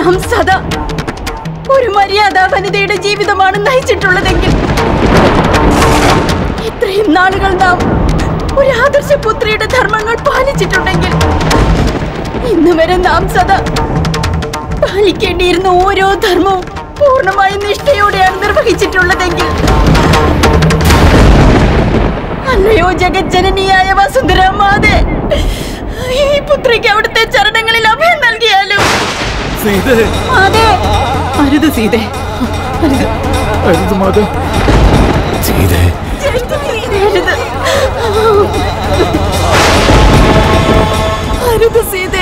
നാം സദാ ഒരു മര്യാദ വനിതയുടെ ജീവിതമാണ് നയിച്ചിട്ടുള്ളതെങ്കിൽ ഇത്രയും നാളുകൾ നാം ഒരു ആദർശ പുത്രിയുടെ ധർമ്മങ്ങൾ പാലിച്ചിട്ടുണ്ടെങ്കിൽ ഇന്ന് വരെ നാം സദാ പാലിക്കേണ്ടിയിരുന്ന ഓരോ ധർമ്മവും പൂർണ്ണമായ നിഷ്ഠയോടെയാണ് നിർവഹിച്ചിട്ടുള്ളതെങ്കിൽ അല്ലയോ ജഗജ്ജനനിയായ വസുന്ധര മാതേ ഈ പുത്രിക്ക് അവിടുത്തെ ചരണങ്ങളിൽ അഭയം നൽകിയാലും സീതേ മാതേ അരുത് സീതേ അരുത് അരുത് മാത സീതേ അരുത് അരുത് സീതേ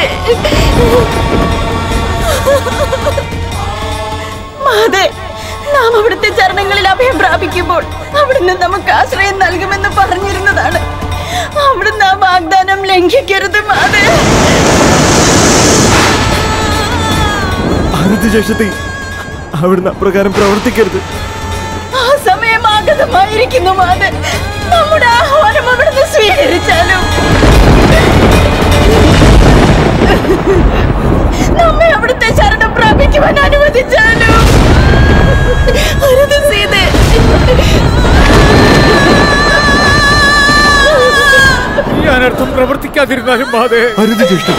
മാതേ നാം അവിടുത്തെ ചരണങ്ങളിൽ അഭയം പ്രാപിക്കുമ്പോൾ അവിടുന്ന് നമുക്ക് ആശ്രയം നൽകുമെന്ന് പറഞ്ഞിരുന്നതാണ് അവിടുന്ന് ആ വാഗ്ദാനം ലംഘിക്കരുത് മാതേ അരുത് ചേഷത്തി അവിടുന്ന് അപ്രകാരം പ്രവർത്തിക്കരുത് ആ സമയം ആഗതമായിരിക്കുന്നു മാതേ നമ്മുടെ ആഹ്വാനം അവിടുന്ന് സ്വീകരിച്ചാലും നമ്മെ അവിടുത്തെ ശരണം പ്രാപിക്കുവാൻ അനുവദിച്ചാലും അരുത് സീതേ ഈ അനർത്ഥം പ്രവർത്തിക്കാതിരുന്നാലും മാതേ അരുത് ചേഷ്ട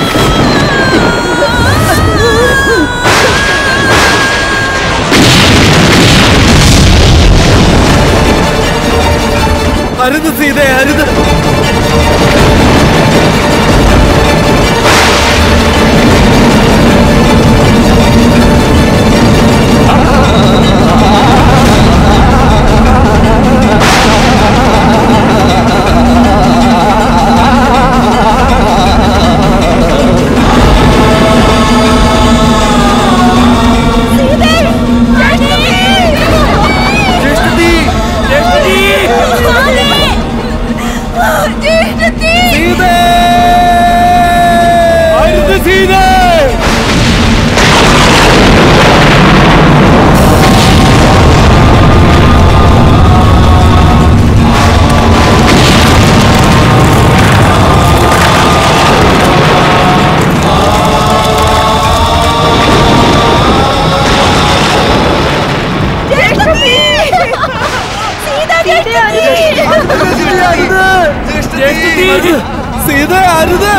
അരുത് സീതേ അരുത് ജ്യേഷ്ഠത്തി ജ്യേഷ്ഠത്തി സീതേ അരുത് സീതേ ജ്യേഷ്ഠത്തി സീത അരുത്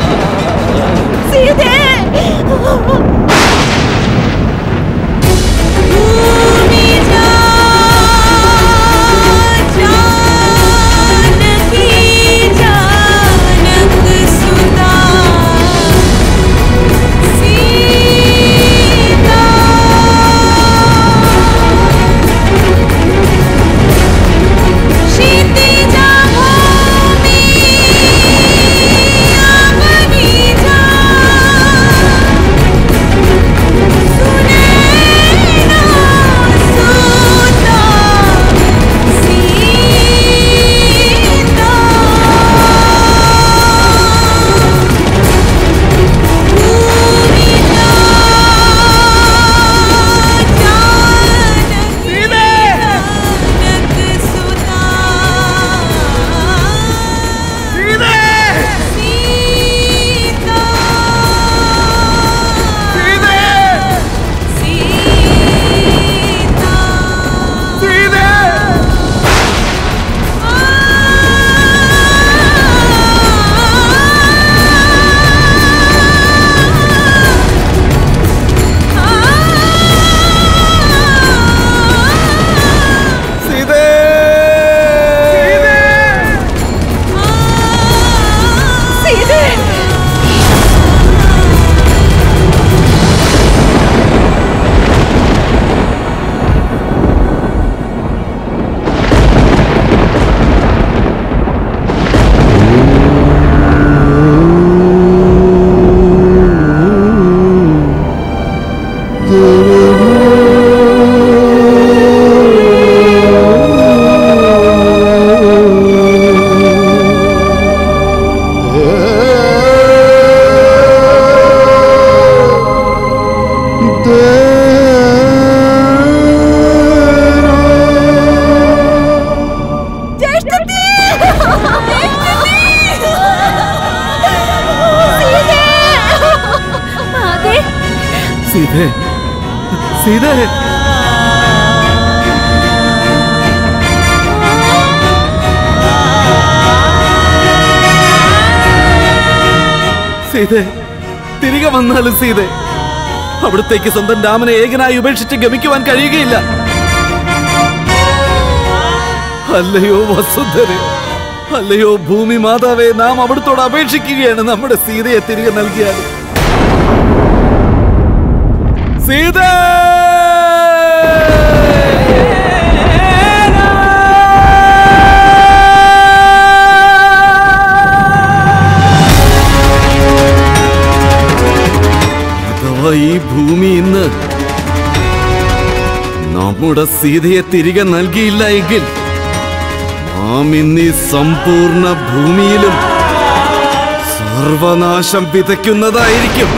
സീതേ സീതേ സീതേ സീതേ തിരികെ വന്നാലും സീതേ അവിടത്തേക്ക് സ്വന്തം രാമനെ ഏകനായി ഉപേക്ഷിച്ച് ഗമിക്കുവാൻ കഴിയുകയില്ല അല്ലയോ വസുന്ധരെ അല്ലയോ ഭൂമി മാതാവേ നാം അവിടുത്തോട് അപേക്ഷിക്കുകയാണ് നമ്മുടെ സീതയെ തിരികെ നൽകിയാൽ സീത അഥവാ ഈ ഭൂമി ഇന്ന് നമ്മുടെ സീതയെ തിരികെ നൽകിയില്ല എങ്കിൽ നാം ഇന്ന് ഈ സമ്പൂർണ്ണ ഭൂമിയിലും സർവനാശം വിതയ്ക്കുന്നതായിരിക്കും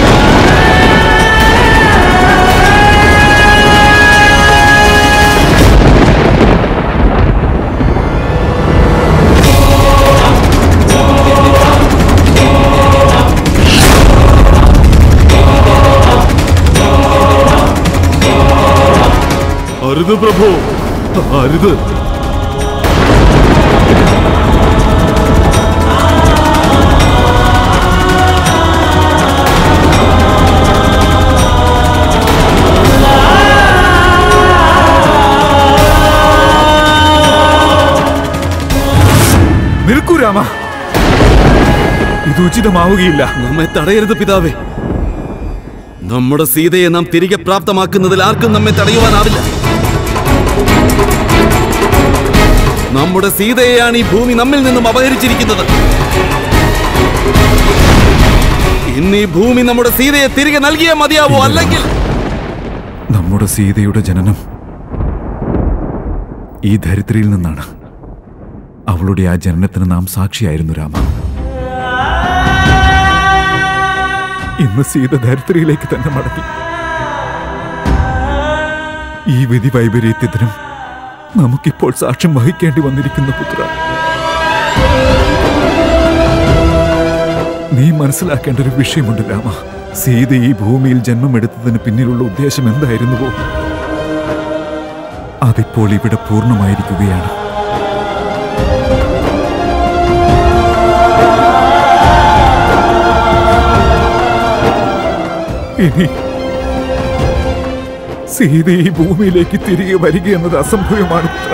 അരുത് പ്രഭു അരുത് നിൽക്കൂ രാമ ഇത് ഉചിതമാവുകയില്ല നമ്മെ തടയരുത് പിതാവേ നമ്മുടെ സീതയെ നാം തിരികെ പ്രാപ്തമാക്കുന്നതിൽ ആർക്കും നമ്മെ തടയുവാനാവില്ല നമ്മുടെ സീതയെയാണ് ഈ ഭൂമി നമ്മിൽ നിന്നും അപഹരിച്ചിരിക്കുന്നത് ഇന്ന് ഈ ഭൂമി നമ്മുടെ സീതയെ തിരികെ നൽകിയേ മതിയാവൂ അല്ലെങ്കിൽ നമ്മുടെ സീതയുടെ ജനനം ഈ ധരിത്രിയിൽ നിന്നാണ് അവളുടെ ആ ജനനത്തിന് നാം സാക്ഷിയായിരുന്നു രാമ ഇന്ന് സീത ധരിത്രിയിലേക്ക് തന്നെ മടങ്ങി ഈ വിധി വൈപരീത്യത്തിനും നമുക്കിപ്പോൾ സാക്ഷ്യം വഹിക്കേണ്ടി വന്നിരിക്കുന്ന പുത്ര നീ മനസ്സിലാക്കേണ്ട ഒരു വിഷയമുണ്ട് രാമ സീത ഈ ഭൂമിയിൽ ജന്മമെടുത്തതിന് പിന്നിലുള്ള ഉദ്ദേശം എന്തായിരുന്നുവോ അതിപ്പോൾ ഇവിടെ പൂർണ്ണമായിരിക്കുകയാണ് ഇനി സീത ഈ ഭൂമിയിലേക്ക് തിരികെ വരിക എന്നത് അസംഭവ്യമാണ് പുത്ര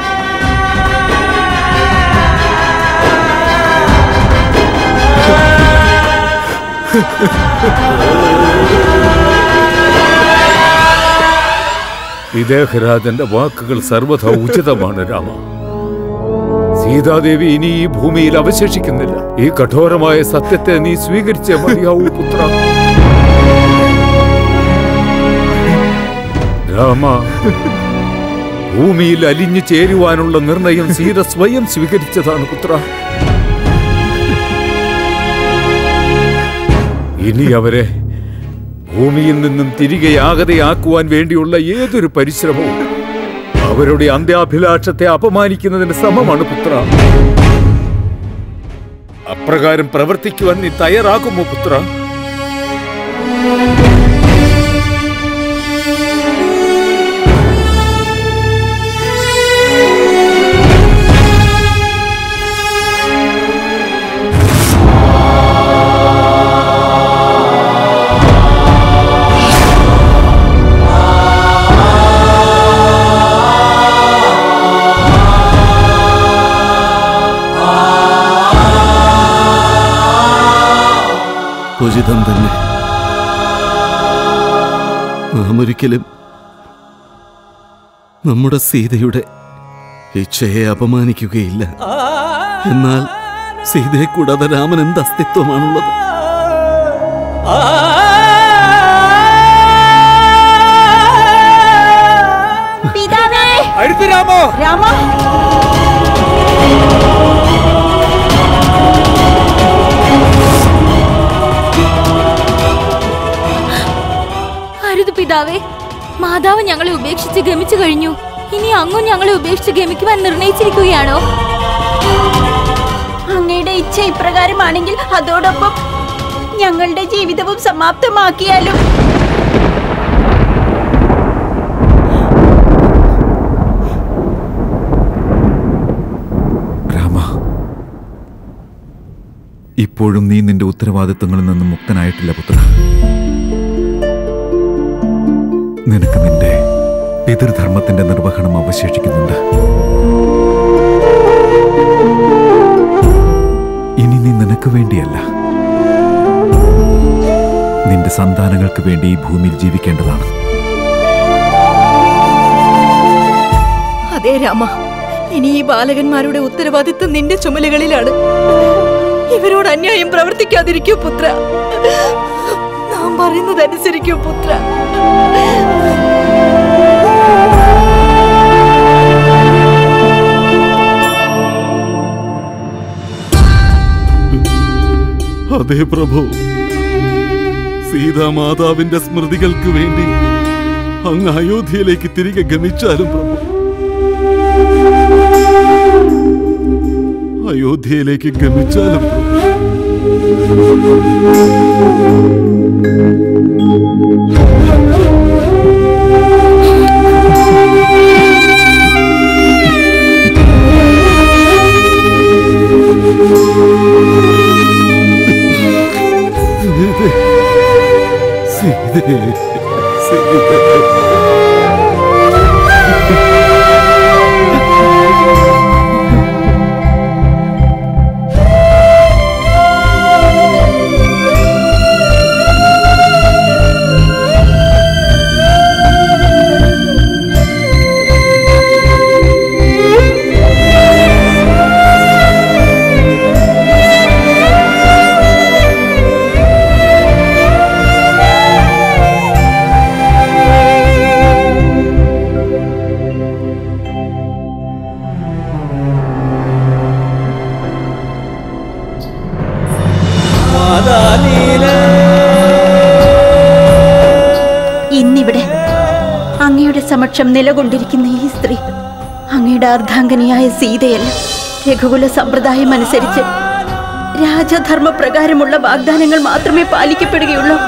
വിദേഹരാജന്റെ വാക്കുകൾ സർവഥ ഉചിതമാണ് രാമ സീതാദേവി ഇനി ഈ ഭൂമിയിൽ അവശേഷിക്കുന്നില്ല ഈ കഠോരമായ സത്യത്തെ നീ സ്വീകരിച്ചേ മതിയാവൂ പുത്ര രാമ ഭൂമിയിൽ അലിഞ്ഞു ചേരുവാനുള്ള നിർണയം സീത സ്വയം സ്വീകരിച്ചതാണ് പുത്ര ഇനി അവരെ ഭൂമിയിൽ നിന്നും തിരികെ ആകതയാക്കുവാൻ വേണ്ടിയുള്ള ഏതൊരു പരിശ്രമവും അവരുടെ അന്ത്യാഭിലാഷത്തെ അപമാനിക്കുന്നതിന് സമമാണ് പുത്ര അപ്രകാരം പ്രവർത്തിക്കുവാൻ നീ തയ്യാറാകുമോ പുത്ര ഉചിതം തന്നെ നാം ഒരിക്കലും നമ്മുടെ സീതയുടെ ഇച്ഛയെ അപമാനിക്കുകയില്ല എന്നാൽ സീതയെ കൂടാതെ രാമൻ എന്ത് അസ്തിത്വമാണുള്ളത് പിതാവേ അടുത്ത് രാമോ രാമ അരുത് പിതാവേ മാതാവ് ഞങ്ങളെ ഉപേക്ഷിച്ച് ഗമിച്ചു കഴിഞ്ഞു ഇനി അങ്ങും ഞങ്ങളെ ഉപേക്ഷിച്ച് ഗമിക്കുവാൻ നിർണയിച്ചിരിക്കുകയാണോ അങ്ങയുടെ ഇച്ഛ ഇപ്രകാരമാണെങ്കിൽ അതോടൊപ്പം ഞങ്ങളുടെ ജീവിതവും സമാപ്തമാക്കിയാലും ഇപ്പോഴും നീ നിന്റെ ഉത്തരവാദിത്തങ്ങളിൽ നിന്നും മുക്തനായിട്ടില്ല പുത്ര നിനക്ക് നിന്റെ പിതൃധർമ്മത്തിന്റെ നിർവഹണം അവശേഷിക്കുന്നുണ്ട് ഇനി നീ നിനക്ക് വേണ്ടിയല്ല നിന്റെ സന്താനങ്ങൾക്ക് വേണ്ടി ഈ ഭൂമിയിൽ ജീവിക്കേണ്ടതാണ് അതെ രാമ ഇനി ഈ ബാലകന്മാരുടെ ഉത്തരവാദിത്വം നിന്റെ ചുമലുകളിലാണ് ഇവരോട് അന്യായം പ്രവർത്തിക്കാതിരിക്കൂ പുത്ര നാം പറയുന്നതനുസരിക്കൂ പുത്ര അതെ പ്രഭു സീതാമാതാവിന്റെ സ്മൃതികൾക്ക് വേണ്ടി അങ്ങ് അയോധ്യയിലേക്ക് തിരികെ ഗമിച്ചാലും പ്രഭു അയോധ്യയിലേക്ക് ഗമിച്ചാലും പ്രഭു സീതേ സീതേ സീതേ ഇന്നിവിടെ അങ്ങയുടെ സമക്ഷം നിലകൊണ്ടിരിക്കുന്ന ഈ സ്ത്രീ അങ്ങയുടെ അർദ്ധാംഗനിയായ സീതയല്ല രഘുകുല സമ്പ്രദായം അനുസരിച്ച് രാജധർമ്മ പ്രകാരമുള്ള വാഗ്ദാനങ്ങൾ മാത്രമേ പാലിക്കപ്പെടുകയുള്ളൂ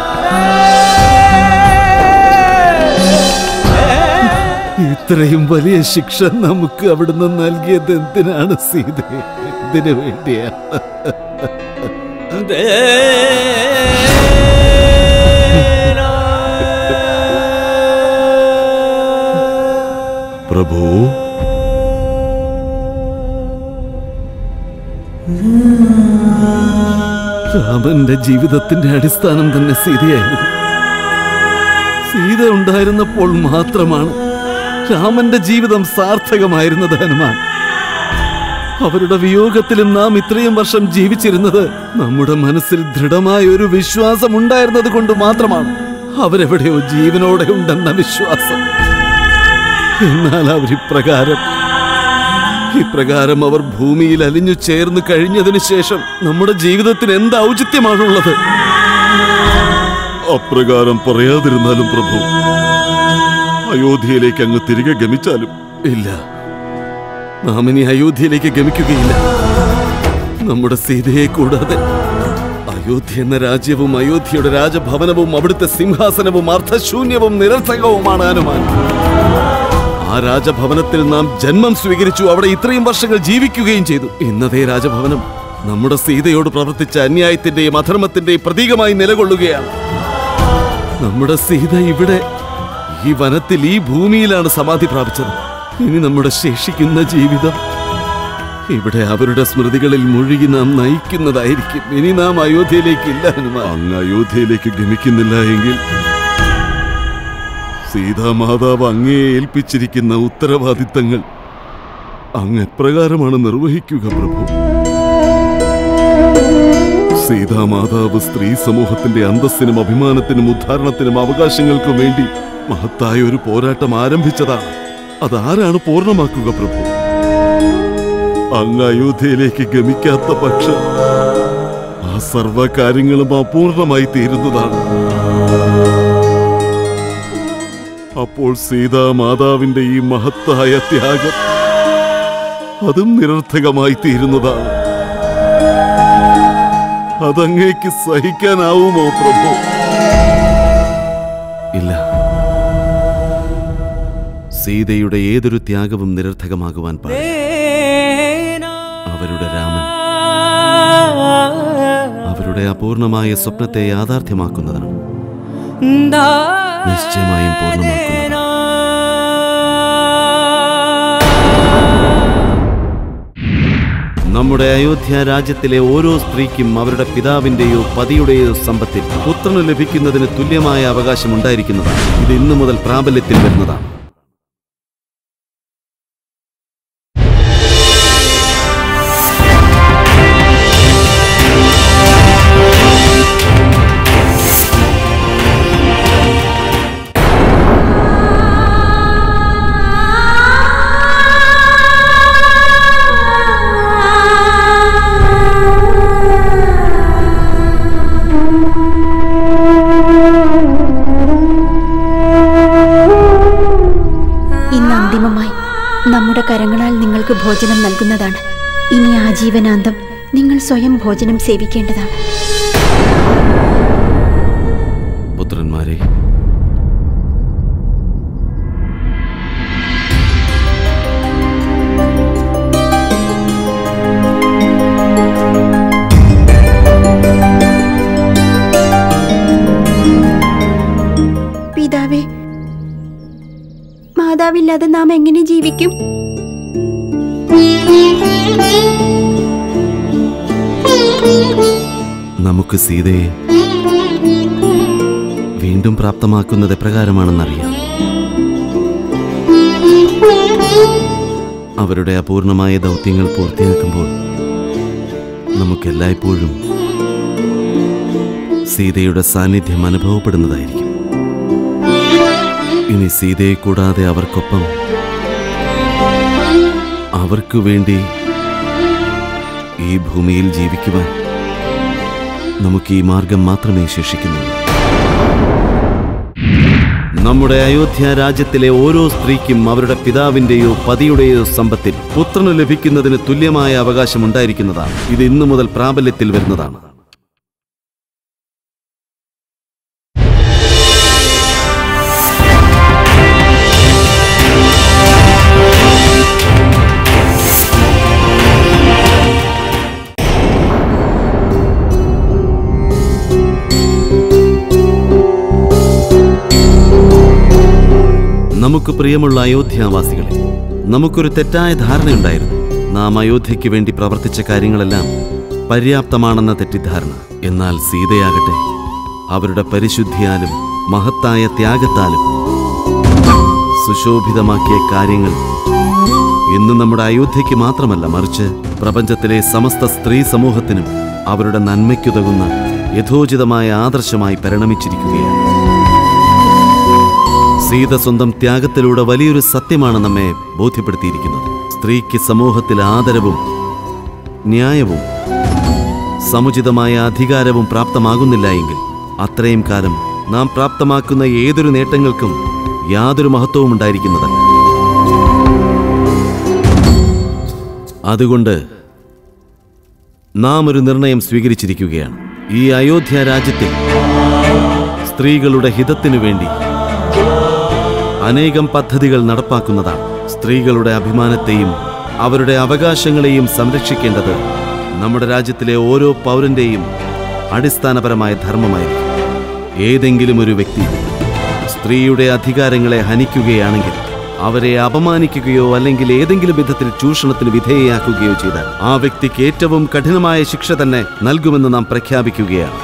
ഇത്രയും വലിയ ശിക്ഷ നമുക്ക് അവിടുന്ന് നൽകിയത് എന്തിനാണ് സീത എന്തിനു വേണ്ടിയാ പ്രഭു രാമന്റെ ജീവിതത്തിന്റെ അടിസ്ഥാനം തന്നെ സീതയായിരുന്നു സീത ഉണ്ടായിരുന്നപ്പോൾ മാത്രമാണ് രാമന്റെ ജീവിതം സാർത്ഥകമായിരുന്നത് ഹനുമാൻ അവരുടെ വിയോഗത്തിലും നാം ഇത്രയും വർഷം ജീവിച്ചിരുന്നത് നമ്മുടെ മനസ്സിൽ ദൃഢമായ ഒരു വിശ്വാസം ഉണ്ടായിരുന്നത് കൊണ്ട് മാത്രമാണ് അവരെവിടെയോ ജീവനോടെ ഉണ്ടെന്ന വിശ്വാസം എന്നാൽ അവർ ഇപ്രകാരം ഇപ്രകാരം അവർ ഭൂമിയിൽ അലിഞ്ഞു ചേർന്ന് കഴിഞ്ഞതിന് ശേഷം നമ്മുടെ ജീവിതത്തിന് എന്ത് ഔചിത്യമാണുള്ളത് അപ്രകാരം പറയാതിരുന്നാലും പ്രഭു അയോധ്യയിലേക്ക് അങ്ങ് തിരികെ ഗമിച്ചാലും ഇല്ല നാം ഇനി അയോധ്യയിലേക്ക് ഗമിക്കുകയില്ല നമ്മുടെ സീതയെ കൂടാതെ അയോധ്യ എന്ന രാജ്യവും അയോധ്യയുടെ രാജഭവനവും അവിടുത്തെ സിംഹാസനവും അർത്ഥശൂന്യവും നിരർത്ഥകവുമാണ് ഹനുമാൻ ആ രാജഭവനത്തിൽ നാം ജന്മം സ്വീകരിച്ചു അവിടെ ഇത്രയും വർഷങ്ങൾ ജീവിക്കുകയും ചെയ്തു ഇന്നതേ രാജഭവനം നമ്മുടെ സീതയോട് പ്രവർത്തിച്ച അന്യായത്തിന്റെയും അധർമ്മത്തിന്റെയും പ്രതീകമായി നിലകൊള്ളുകയാണ് നമ്മുടെ സീത ഇവിടെ ഈ വനത്തിൽ ഈ ഭൂമിയിലാണ് സമാധി പ്രാപിച്ചത് ഇനി നമ്മുടെ ശേഷിക്കുന്ന ജീവിതം ഇവിടെ അവരുടെ സ്മൃതികളിൽ മുഴുകി നാം നയിക്കുന്നതായിരിക്കും ഇനി നാം അയോധ്യയിലേക്ക് ഇല്ല ഹനുമാൻ അങ്ങ് അയോധ്യയിലേക്ക് ഗമിക്കുന്നില്ല എങ്കിൽ സീതാമാതാവ് അങ്ങേ ഏൽപ്പിച്ചിരിക്കുന്ന ഉത്തരവാദിത്തങ്ങൾ അങ്ങ് എപ്രകാരമാണ് നിർവഹിക്കുക പ്രഭു സീതാമാതാവ് സ്ത്രീ സമൂഹത്തിന്റെ അന്തസ്സിനും അഭിമാനത്തിനും ഉദ്ധാരണത്തിനും അവകാശങ്ങൾക്കും വേണ്ടി മഹത്തായ ഒരു പോരാട്ടം ആരംഭിച്ചതാണ് അതാരാണ് പൂർണ്ണമാക്കുക പ്രഭു അങ്ങ് അയോധ്യയിലേക്ക് ഗമിക്കാത്ത പക്ഷം ആ സർവ കാര്യങ്ങളും അപൂർണമായി തീരുന്നതാണ് അപ്പോൾ സീതാമാതാവിന്റെ ഈ മഹത്തായ ത്യാഗം അതും നിരർത്ഥകമായി തീരുന്നതാണ് അതങ്ങേക്ക് സഹിക്കാനാവുമോ പ്രഭു ഇല്ല സീതയുടെ ഏതൊരു ത്യാഗവും നിരർത്ഥകമാകുവാൻ പാടില്ല അവരുടെ രാമൻ അവരുടെ അപൂർണമായ സ്വപ്നത്തെ യാഥാർത്ഥ്യമാക്കുന്നതാണ് നിശ്ചയമായും പൂർണ്ണമാക്കുന്നതാണ് നമ്മുടെ അയോധ്യ രാജ്യത്തിലെ ഓരോ സ്ത്രീക്കും അവരുടെ പിതാവിന്റെയോ പതിയുടെയോ സമ്പത്തിൽ പുത്രന് ലഭിക്കുന്നതിന് തുല്യമായ അവകാശം ഉണ്ടായിരിക്കുന്നതാണ് ഇത് ഇന്നു മുതൽ പ്രാബല്യത്തിൽ വരുന്നതാണ് ഇന്ന് അന്തിമമായി നമ്മുടെ കരങ്ങളാൽ നിങ്ങൾക്ക് ഭോജനം നൽകുന്നതാണ് ഇനി ആജീവനാന്തം നിങ്ങൾ സ്വയം ഭോജനം സേവിക്കേണ്ടതാണ് പുത്രന്മാരെ പിതാവേ മാതാവില്ലാതെ നാം എങ്ങനെ ജീവിക്കും നമുക്ക് സീതയെ വീണ്ടും പ്രാപ്തമാക്കുന്നത് എപ്രകാരമാണെന്നറിയാം അവരുടെ അപൂർണമായ ദൗത്യങ്ങൾ പൂർത്തിയാക്കുമ്പോൾ നമുക്കെല്ലായ്പ്പോഴും സീതയുടെ സാന്നിധ്യം അനുഭവപ്പെടുന്നതായിരിക്കും ഇനി സീതയെ കൂടാതെ അവർക്കൊപ്പം അവർക്കു വേണ്ടി ഈ ഭൂമിയിൽ ജീവിക്കുവാൻ നമുക്ക് ഈ മാർഗം മാത്രമേ ശേഷിക്കുന്നുള്ളൂ നമ്മുടെ അയോധ്യ രാജ്യത്തിലെ ഓരോ സ്ത്രീക്കും അവരുടെ പിതാവിന്റെയോ പതിയുടെയോ സമ്പത്തിൽ പുത്രന് ലഭിക്കുന്നതിന് തുല്യമായ അവകാശം ഉണ്ടായിരിക്കുന്നതാണ് ഇത് ഇന്നു മുതൽ പ്രാബല്യത്തിൽ വരുന്നതാണ് നമുക്ക് പ്രിയമുള്ള അയോധ്യാവാസികളെ നമുക്കൊരു തെറ്റായ ധാരണയുണ്ടായിരുന്നു നാം അയോധ്യയ്ക്ക് വേണ്ടി പ്രവർത്തിച്ച കാര്യങ്ങളെല്ലാം പര്യാപ്തമാണെന്ന തെറ്റിദ്ധാരണ എന്നാൽ സീതയാകട്ടെ അവരുടെ പരിശുദ്ധിയാലും മഹത്തായ ത്യാഗത്താലും സുശോഭിതമാക്കിയ കാര്യങ്ങൾ ഇന്ന് നമ്മുടെ അയോധ്യയ്ക്ക് മാത്രമല്ല മറിച്ച് പ്രപഞ്ചത്തിലെ സമസ്ത സ്ത്രീ സമൂഹത്തിനും അവരുടെ നന്മയ്ക്കുതകുന്ന യഥോചിതമായ ആദർശമായി പരിണമിച്ചിരിക്കുകയാണ് സീത സ്വന്തം ത്യാഗത്തിലൂടെ വലിയൊരു സത്യമാണ് നമ്മെ ബോധ്യപ്പെടുത്തിയിരിക്കുന്നത് സ്ത്രീക്ക് സമൂഹത്തിൽ ആദരവും ന്യായവും സമുചിതമായ അധികാരവും പ്രാപ്തമാകുന്നില്ല എങ്കിൽ അത്രയും കാലം നാം പ്രാപ്തമാക്കുന്ന ഏതൊരു നേട്ടങ്ങൾക്കും യാതൊരു മഹത്വവും ഉണ്ടായിരിക്കുന്നതല്ല അതുകൊണ്ട് നാം ഒരു നിർണയം സ്വീകരിച്ചിരിക്കുകയാണ് ഈ അയോധ്യ രാജ്യത്തിൽ സ്ത്രീകളുടെ ഹിതത്തിനു വേണ്ടി അനേകം പദ്ധതികൾ നടപ്പാക്കുന്നതാണ് സ്ത്രീകളുടെ അഭിമാനത്തെയും അവരുടെ അവകാശങ്ങളെയും സംരക്ഷിക്കേണ്ടത് നമ്മുടെ രാജ്യത്തിലെ ഓരോ പൗരന്റെയും അടിസ്ഥാനപരമായ ധർമ്മമായിരിക്കും ഏതെങ്കിലും ഒരു വ്യക്തി സ്ത്രീയുടെ അധികാരങ്ങളെ ഹനിക്കുകയാണെങ്കിൽ അവരെ അപമാനിക്കുകയോ അല്ലെങ്കിൽ ഏതെങ്കിലും വിധത്തിൽ ചൂഷണത്തിന് വിധേയയാക്കുകയോ ചെയ്താൽ ആ വ്യക്തിക്ക് ഏറ്റവും കഠിനമായ ശിക്ഷ തന്നെ നൽകുമെന്ന് നാം പ്രഖ്യാപിക്കുകയാണ്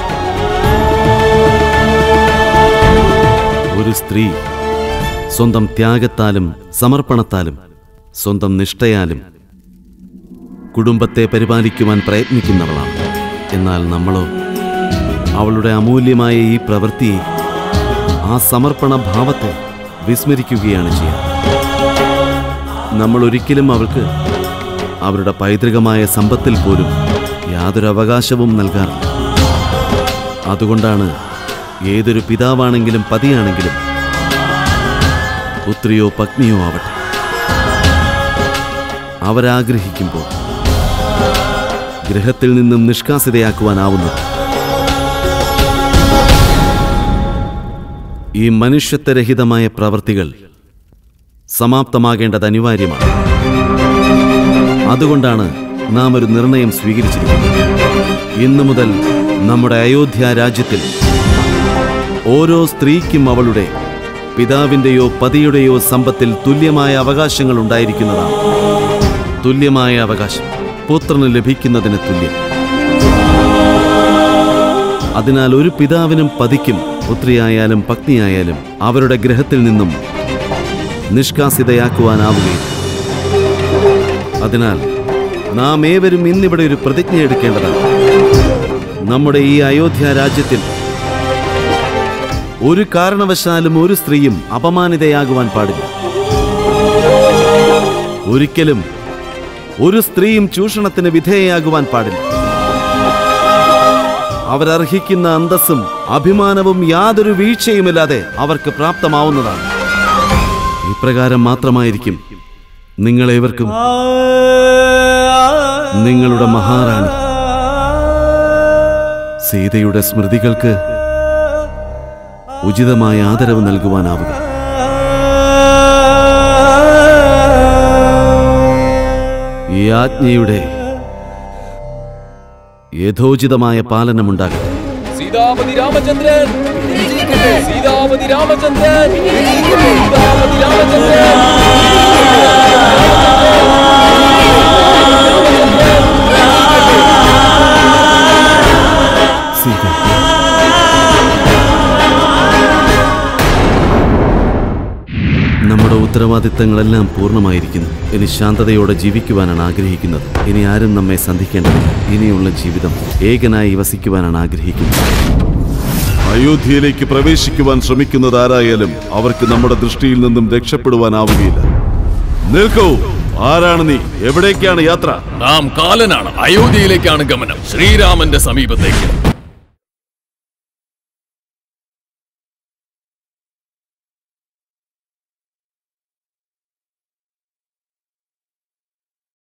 ഒരു സ്ത്രീ സ്വന്തം ത്യാഗത്താലും സമർപ്പണത്താലും സ്വന്തം നിഷ്ഠയാലും കുടുംബത്തെ പരിപാലിക്കുവാൻ പ്രയത്നിക്കുന്നവളാണ് എന്നാൽ നമ്മളോ അവളുടെ അമൂല്യമായ ഈ പ്രവൃത്തിയെ ആ സമർപ്പണ ഭാവത്തെ വിസ്മരിക്കുകയാണ് ചെയ്യുക നമ്മൾ ഒരിക്കലും അവൾക്ക് അവരുടെ പൈതൃകമായ സമ്പത്തിൽ പോലും യാതൊരു അവകാശവും നൽകാറില്ല അതുകൊണ്ടാണ് ഏതൊരു പിതാവാണെങ്കിലും പതിയാണെങ്കിലും പുത്രിയോ പത്നിയോ ആവട്ടെ അവരാഗ്രഹിക്കുമ്പോൾ ഗൃഹത്തിൽ നിന്നും നിഷ്കാസിതയാക്കുവാനാവുന്നത് ഈ മനുഷ്യത്വരഹിതമായ പ്രവൃത്തികൾ സമാപ്തമാകേണ്ടത് അനിവാര്യമാണ് അതുകൊണ്ടാണ് നാം ഒരു നിർണയം സ്വീകരിച്ചിരിക്കുന്നത് ഇന്നു മുതൽ നമ്മുടെ അയോധ്യ രാജ്യത്തിൽ ഓരോ സ്ത്രീക്കും അവളുടെ പിതാവിന്റെയോ പതിയുടെയോ സമ്പത്തിൽ തുല്യമായ അവകാശങ്ങൾ ഉണ്ടായിരിക്കുന്നതാണ് തുല്യമായ അവകാശം പുത്രന് ലഭിക്കുന്നതിന് തുല്യം അതിനാൽ ഒരു പിതാവിനും പതിക്കും പുത്രിയായാലും പത്നിയായാലും അവരുടെ ഗ്രഹത്തിൽ നിന്നും നിഷ്കാസിതയാക്കുവാനാവുകയില്ല അതിനാൽ നാം ഏവരും ഇന്നിവിടെ ഒരു പ്രതിജ്ഞ എടുക്കേണ്ടതാണ് നമ്മുടെ ഈ അയോധ്യ രാജ്യത്തിൽ ഒരു കാരണവശാലും ഒരു സ്ത്രീയും അപമാനിതയാകുവാൻ പാടില്ല ഒരിക്കലും ഒരു സ്ത്രീയും ചൂഷണത്തിന് വിധേയയാകുവാൻ പാടില്ല അവരർഹിക്കുന്ന അന്തസ്സും അഭിമാനവും യാതൊരു വീഴ്ചയുമില്ലാതെ അവർക്ക് പ്രാപ്തമാവുന്നതാണ് ഇപ്രകാരം മാത്രമായിരിക്കും നിങ്ങളേവർക്കും നിങ്ങളുടെ മഹാറാണി സീതയുടെ സ്മൃതികൾക്ക് ഉചിതമായ ആദരവ് നൽകുവാനാവുക ഈ ആജ്ഞയുടെ യഥോചിതമായ പാലനമുണ്ടാകട്ടെ സീതാപതി രാമചന്ദ്രൻ സീതാപതി രാമചന്ദ്രൻ സീതാപതി രാമചന്ദ്രൻ സീത നമ്മുടെ ഉത്തരവാദിത്തങ്ങളെല്ലാം പൂർണ്ണമായിരിക്കുന്നു ഇനി ശാന്തതയോടെ ജീവിക്കുവാനാണ് ആഗ്രഹിക്കുന്നത് ഇനി ആരും നമ്മെ സന്ധിക്കേണ്ടതില്ല ഇനിയുള്ള ജീവിതം ഏകനായി വസിക്കുവാനാണ് ആഗ്രഹിക്കുന്നത് അയോധ്യയിലേക്ക് പ്രവേശിക്കുവാൻ ശ്രമിക്കുന്നത് ആരായാലും അവർക്ക് നമ്മുടെ ദൃഷ്ടിയിൽ നിന്നും രക്ഷപ്പെടുവാനാവുകയില്ല നിൽക്കൂ ആരാണ് നീ എവിടേക്കാണ് യാത്ര നാം കാലനാണ് അയോധ്യയിലേക്കാണ് ഗമനം ശ്രീരാമന്റെ സമീപത്തേക്ക്